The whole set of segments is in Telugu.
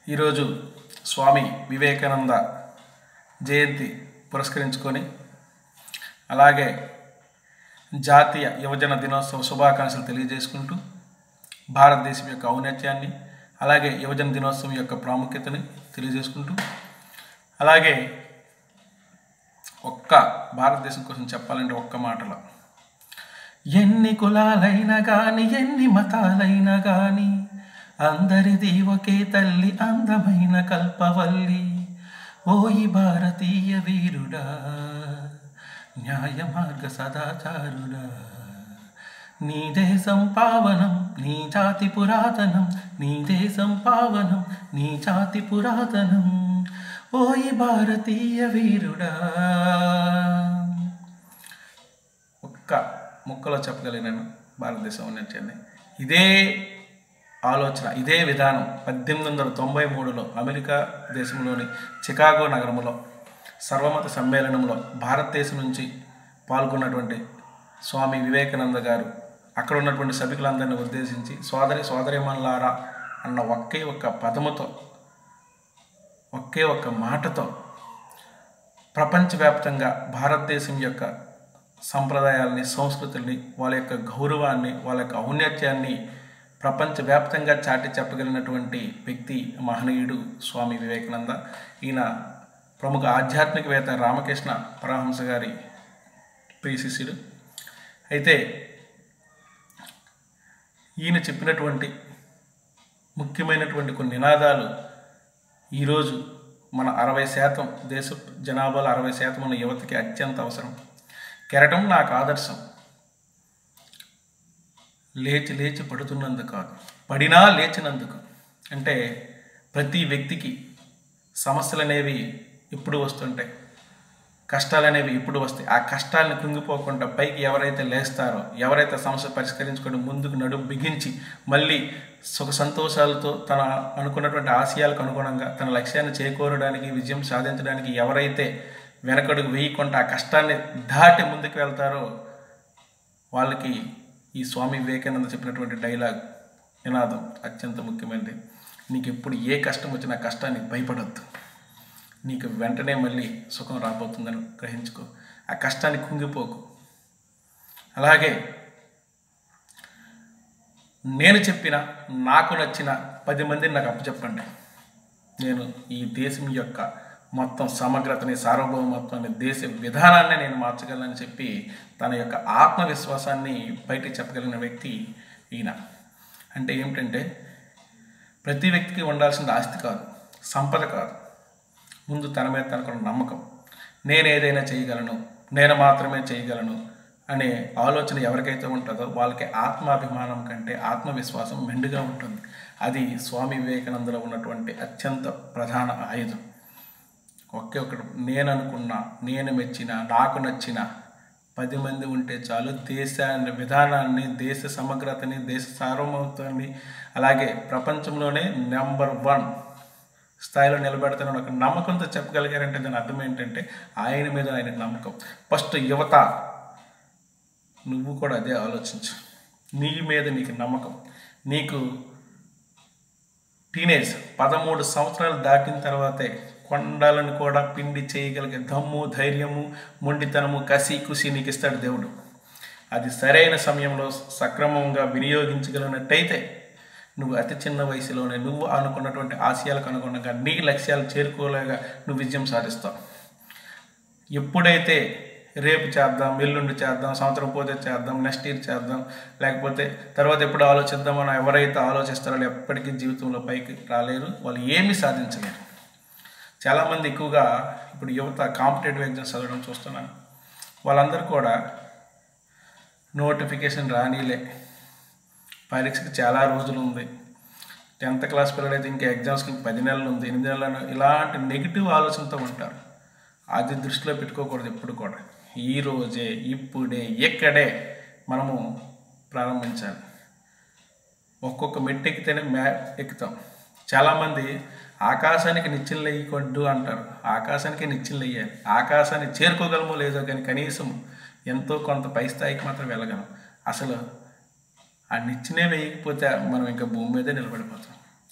ఈరోజు స్వామి వివేకానంద జయంతి పురస్కరించుకొని అలాగే జాతీయ యువజన దినోత్సవ శుభాకాంక్షలు తెలియజేసుకుంటూ భారతదేశం యొక్క ఔన్నత్యాన్ని అలాగే యువజన దినోత్సవం యొక్క ప్రాముఖ్యతని తెలియజేసుకుంటూ అలాగే ఒక్క భారతదేశం కోసం చెప్పాలంటే ఒక్క మాటలో ఎన్ని కులాలైనా గాని ఎన్ని మతాలైనా గాని అందరిది ఒకే తల్లి అందమైన కల్పవల్లి ఓయి భారతీయ వీరుడా న్యాయ మార్గ సదాచారుడా నీ దేశం పావనం నీ జాతి పురాతనం నీ దేశం పావనం నీ జాతి పురాతనం ఓయి భారతీయ వీరుడా ఒక్క ముక్కలో చెప్పగలిగినాను భారతదేశం ఉన్నట్టు ఇదే ఆలోచన ఇదే విధానం పద్దెనిమిది వందల తొంభై మూడులో అమెరికా దేశంలోని చికాగో నగరంలో సర్వమత సమ్మేళనంలో భారతదేశం నుంచి పాల్గొన్నటువంటి స్వామి వివేకానంద గారు అక్కడ ఉన్నటువంటి సభికులందరినీ ఉద్దేశించి సోదరి సోదరిమణులారా అన్న ఒకే ఒక్క పదముతో ఒకే ఒక్క మాటతో ప్రపంచవ్యాప్తంగా భారతదేశం యొక్క సంప్రదాయాల్ని సంస్కృతుల్ని వాళ్ళ యొక్క గౌరవాన్ని వాళ్ళ యొక్క ఔన్నత్యాన్ని ప్రపంచవ్యాప్తంగా చాటి చెప్పగలిగినటువంటి వ్యక్తి మహనీయుడు స్వామి వివేకానంద ఈయన ప్రముఖ ఆధ్యాత్మికవేత్త రామకృష్ణ పరమహంస గారి ప్రియ శిష్యుడు అయితే ఈయన చెప్పినటువంటి ముఖ్యమైనటువంటి కొన్ని నినాదాలు ఈరోజు మన అరవై శాతం దేశ జనాభాలో అరవై శాతం ఉన్న యువతకి అత్యంత అవసరం కెరటం నాకు ఆదర్శం లేచి లేచి పడుతున్నందుకు కాదు పడినా లేచినందుకు అంటే ప్రతి వ్యక్తికి సమస్యలు అనేవి ఎప్పుడు వస్తుంటాయి కష్టాలు అనేవి ఇప్పుడు వస్తాయి ఆ కష్టాలను కుంగిపోకుండా పైకి ఎవరైతే లేస్తారో ఎవరైతే సమస్య పరిష్కరించుకొని ముందుకు నడుము బిగించి మళ్ళీ సుఖ సంతోషాలతో తన అనుకున్నటువంటి ఆశయాలకు అనుగుణంగా తన లక్ష్యాన్ని చేకూరడానికి విజయం సాధించడానికి ఎవరైతే వెనకడుగు వేయకుండా ఆ కష్టాన్ని దాటి ముందుకు వెళ్తారో వాళ్ళకి ఈ స్వామి వివేకానంద చెప్పినటువంటి డైలాగ్ నినాదం అత్యంత ముఖ్యమైనది నీకు ఎప్పుడు ఏ కష్టం వచ్చినా కష్టానికి భయపడద్దు నీకు వెంటనే మళ్ళీ సుఖం రాబోతుందని గ్రహించుకో ఆ కష్టాన్ని కుంగిపోకు అలాగే నేను చెప్పిన నాకు నచ్చిన పది మందిని నాకు అప్పచెప్పండి నేను ఈ దేశం యొక్క మొత్తం సమగ్రతని సార్వభౌమత్వాన్ని దేశ విధానాన్ని నేను మార్చగలనని చెప్పి తన యొక్క ఆత్మవిశ్వాసాన్ని బయటికి చెప్పగలిగిన వ్యక్తి ఈయన అంటే ఏమిటంటే ప్రతి వ్యక్తికి ఉండాల్సింది ఆస్తి కాదు సంపద కాదు ముందు తన మీద తనకున్న నమ్మకం నేను ఏదైనా చేయగలను నేను మాత్రమే చేయగలను అనే ఆలోచన ఎవరికైతే ఉంటుందో వాళ్ళకి ఆత్మాభిమానం కంటే ఆత్మవిశ్వాసం మెండుగా ఉంటుంది అది స్వామి వివేకానందలో ఉన్నటువంటి అత్యంత ప్రధాన ఆయుధం ఒకే ఒకటి నేను అనుకున్న నేను మెచ్చిన నాకు నచ్చిన పది మంది ఉంటే చాలు దేశాన్ని విధానాన్ని దేశ సమగ్రతని దేశ సార్వభౌమత్వాన్ని అలాగే ప్రపంచంలోనే నెంబర్ వన్ స్థాయిలో నిలబెడతానని ఒక నమ్మకంతో చెప్పగలిగారంటే దాని అర్థం ఏంటంటే ఆయన మీద ఆయనకు నమ్మకం ఫస్ట్ యువత నువ్వు కూడా అదే ఆలోచించు నీ మీద నీకు నమ్మకం నీకు టీనేజ్ పదమూడు సంవత్సరాలు దాటిన తర్వాతే కొండలను కూడా పిండి చేయగలిగే దమ్ము ధైర్యము మొండితనము కసి కుసి నీకు ఇస్తాడు దేవుడు అది సరైన సమయంలో సక్రమంగా వినియోగించగలిగినట్టయితే నువ్వు అతి చిన్న వయసులోనే నువ్వు అనుకున్నటువంటి ఆశయాలకు అనుగుణంగా నీ లక్ష్యాలు చేరుకోలేగా నువ్వు విజయం సాధిస్తావు ఎప్పుడైతే రేపు చేద్దాం ఎల్లుండి చేద్దాం సంవత్సరం పోతే చేద్దాం నెక్స్ట్ ఇయర్ చేద్దాం లేకపోతే తర్వాత ఎప్పుడు ఆలోచిద్దామని ఎవరైతే ఆలోచిస్తారో వాళ్ళు ఎప్పటికీ జీవితంలో పైకి రాలేరు వాళ్ళు ఏమీ సాధించలేరు చాలామంది ఎక్కువగా ఇప్పుడు యువత కాంపిటేటివ్ ఎగ్జామ్స్ చదవడం చూస్తున్నాను వాళ్ళందరూ కూడా నోటిఫికేషన్ రానిలే పరీక్షకి చాలా రోజులు ఉంది టెన్త్ క్లాస్ పిల్లలైతే ఇంకా ఎగ్జామ్స్కి పది నెలలు ఉంది ఎనిమిది నెలలు ఇలాంటి నెగిటివ్ ఆలోచనతో ఉంటారు అది దృష్టిలో పెట్టుకోకూడదు ఎప్పుడు కూడా ఈ రోజే ఇప్పుడే ఎక్కడే మనము ప్రారంభించాలి ఒక్కొక్క మెట్టు ఎక్కితేనే మ్యా ఎక్కుతాం చాలామంది ఆకాశానికి నిచ్చెనలు వేయకూడదు అంటారు ఆకాశానికి నిచ్చెనలు వేయాలి ఆకాశాన్ని చేరుకోగలమో లేదో కానీ కనీసం ఎంతో కొంత పై స్థాయికి మాత్రం వెళ్ళగలం అసలు ఆ నిచ్చెనే వేయకపోతే మనం ఇంకా భూమి మీదే నిలబడిపోతాం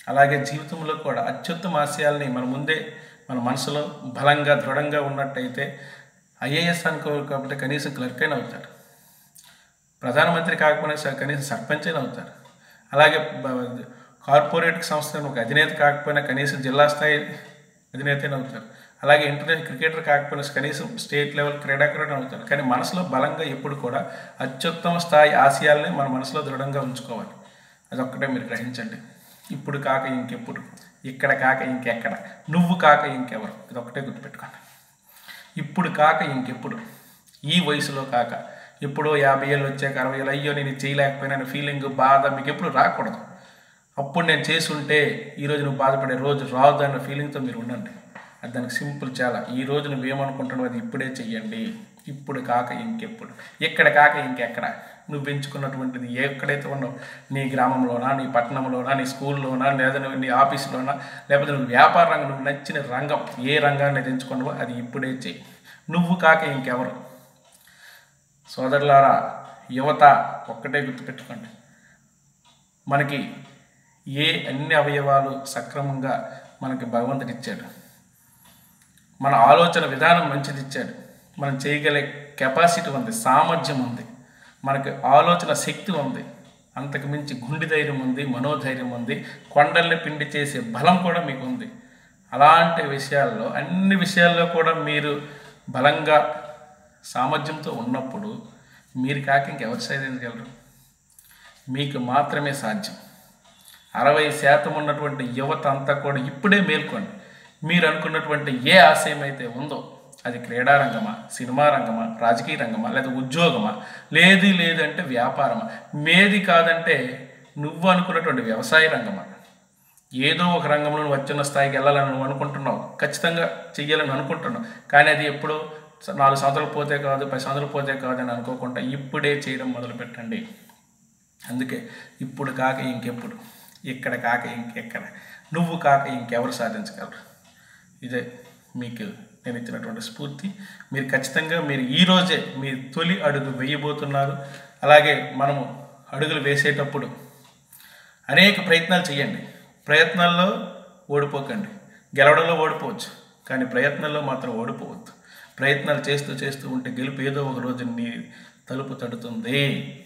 అలాగే జీవితంలో కూడా అత్యుత్తమ ఆశయాల్ని మన ముందే మన మనసులో బలంగా దృఢంగా ఉన్నట్టయితే ఐఏఎస్ అనుకో కాబట్టి కనీసం క్లర్క్ అయినా అవుతారు ప్రధానమంత్రి కాకపోయినా సరే కనీసం సర్పంచ్ అయినా అవుతారు అలాగే బ- కార్పొరేట్ సంస్థ ఒక అధినేత కాకపోయినా కనీసం జిల్లా స్థాయి అధినేత అయినా అవుతారు అలాగే ఇంటర్నేషనల్ క్రికెటర్ కాకపోయినా కనీసం స్టేట్ లెవెల్ క్రీడాకారుడు అవుతారు కానీ మనసులో బలంగా ఎప్పుడు కూడా అత్యుత్తమ స్థాయి ఆశయాల్ని మన మనసులో దృఢంగా ఉంచుకోవాలి అదొక్కటే మీరు గ్రహించండి ఇప్పుడు కాక ఇంకెప్పుడు ఇక్కడ కాక ఇంకెక్కడ నువ్వు కాక ఇంకెవరు ఇదొక్కటే గుర్తుపెట్టుకోండి ఇప్పుడు కాక ఇంకెప్పుడు ఈ వయసులో కాక ఎప్పుడో యాభై ఏళ్ళు వచ్చాక అరవై ఏళ్ళు అయ్యో నేను ఇది చేయలేకపోయినా ఫీలింగ్ బాధ మీకు ఎప్పుడు రాకూడదు అప్పుడు నేను చేసి ఉంటే ఈరోజు నువ్వు బాధపడే రోజు రాదు అన్న ఫీలింగ్తో మీరు ఉండండి అది దానికి సింపుల్ చాలా ఈ రోజు నువ్వేమనుకుంటున్నావు అది ఇప్పుడే చెయ్యండి ఇప్పుడు కాక ఇంకెప్పుడు ఎక్కడ కాక ఇంకెక్కడ నువ్వు ఎంచుకున్నటువంటిది ఎక్కడైతే ఉన్నావు నీ గ్రామంలోనా నీ పట్టణంలోనా నీ స్కూల్లోనా లేదా నువ్వు నీ ఆఫీస్లోనా లేకపోతే నువ్వు వ్యాపార రంగం నువ్వు నచ్చిన రంగం ఏ రంగాన్ని అయితే ఎంచుకున్నావో అది ఇప్పుడే చెయ్యి నువ్వు కాక ఇంకెవరు సోదరులారా యువత ఒక్కటే గుర్తుపెట్టుకోండి మనకి ఏ అన్ని అవయవాలు సక్రమంగా మనకి భగవంతుడు ఇచ్చాడు మన ఆలోచన విధానం మంచిది ఇచ్చాడు మనం చేయగలే కెపాసిటీ ఉంది సామర్థ్యం ఉంది మనకి ఆలోచన శక్తి ఉంది అంతకు మించి గుండె ధైర్యం ఉంది మనోధైర్యం ఉంది కొండల్ని పిండి చేసే బలం కూడా మీకు ఉంది అలాంటి విషయాల్లో అన్ని విషయాల్లో కూడా మీరు బలంగా సామర్థ్యంతో ఉన్నప్పుడు మీరు కాక ఇంకెవరు సాధించగలరు మీకు మాత్రమే సాధ్యం అరవై శాతం ఉన్నటువంటి యువత అంతా కూడా ఇప్పుడే మేల్కోండి మీరు అనుకున్నటువంటి ఏ ఆశయం అయితే ఉందో అది క్రీడా రంగమా సినిమా రంగమా రాజకీయ రంగమా లేదా ఉద్యోగమా లేదు లేదంటే వ్యాపారమా మేది కాదంటే నువ్వు అనుకున్నటువంటి వ్యవసాయ రంగమా ఏదో ఒక రంగంలో నువ్వు అత్యున్న స్థాయికి వెళ్ళాలని నువ్వు అనుకుంటున్నావు ఖచ్చితంగా చెయ్యాలని అనుకుంటున్నావు కానీ అది ఎప్పుడు నాలుగు సంవత్సరాలు పోతే కాదు పది సంవత్సరాలు పోతే కాదు అని అనుకోకుండా ఇప్పుడే చేయడం మొదలు పెట్టండి అందుకే ఇప్పుడు కాక ఇంకెప్పుడు ఇక్కడ కాక ఇంకెక్కడ నువ్వు కాక ఇంకెవరు సాధించగలరు ఇదే మీకు నేను ఇచ్చినటువంటి స్ఫూర్తి మీరు ఖచ్చితంగా మీరు ఈ రోజే మీ తొలి అడుగు వేయబోతున్నారు అలాగే మనము అడుగులు వేసేటప్పుడు అనేక ప్రయత్నాలు చేయండి ప్రయత్నాల్లో ఓడిపోకండి గెలవడంలో ఓడిపోవచ్చు కానీ ప్రయత్నంలో మాత్రం ఓడిపోవద్దు ప్రయత్నాలు చేస్తూ చేస్తూ ఉంటే గెలుపు ఏదో ఒక రోజు నీ తలుపు తడుతుంది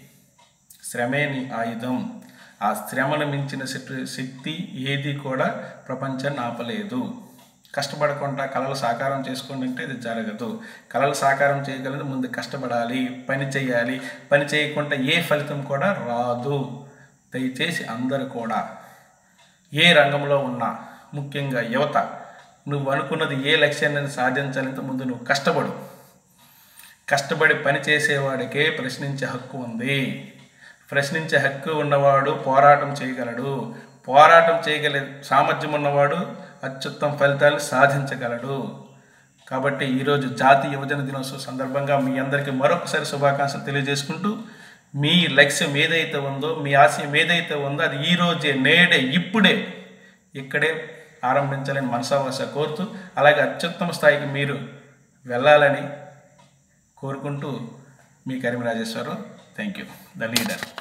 శ్రమే నీ ఆయుధం ఆ శ్రమను మించిన శక్తి- శక్తి ఏది కూడా ప్రపంచాన్ని ఆపలేదు కష్టపడకుండా కళలు సాకారం చేసుకోండి అంటే ఇది జరగదు కళలు సాకారం చేయగలిగిన ముందు కష్టపడాలి పని చేయాలి పని చేయకుండా ఏ ఫలితం కూడా రాదు దయచేసి అందరూ కూడా ఏ రంగంలో ఉన్నా ముఖ్యంగా యువత నువ్వు అనుకున్నది ఏ లక్ష్యాన్ని సాధించాలంటే ముందు నువ్వు కష్టపడు కష్టపడి పని చేసేవాడికే ప్రశ్నించే హక్కు ఉంది ప్రశ్నించే హక్కు ఉన్నవాడు పోరాటం చేయగలడు పోరాటం చేయగల సామర్థ్యం ఉన్నవాడు అత్యుత్తమ ఫలితాలు సాధించగలడు కాబట్టి ఈరోజు జాతీయ యువజన దినోత్సవం సందర్భంగా మీ అందరికీ మరొకసారి శుభాకాంక్షలు తెలియజేసుకుంటూ మీ లక్ష్యం ఏదైతే ఉందో మీ ఆశయం ఏదైతే ఉందో అది ఈ రోజే నేడే ఇప్పుడే ఇక్కడే ఆరంభించాలని మనసావాస కోరుతూ అలాగే అత్యుత్తమ స్థాయికి మీరు వెళ్ళాలని కోరుకుంటూ మీ Karim Rajeshwara Rao thank you the leader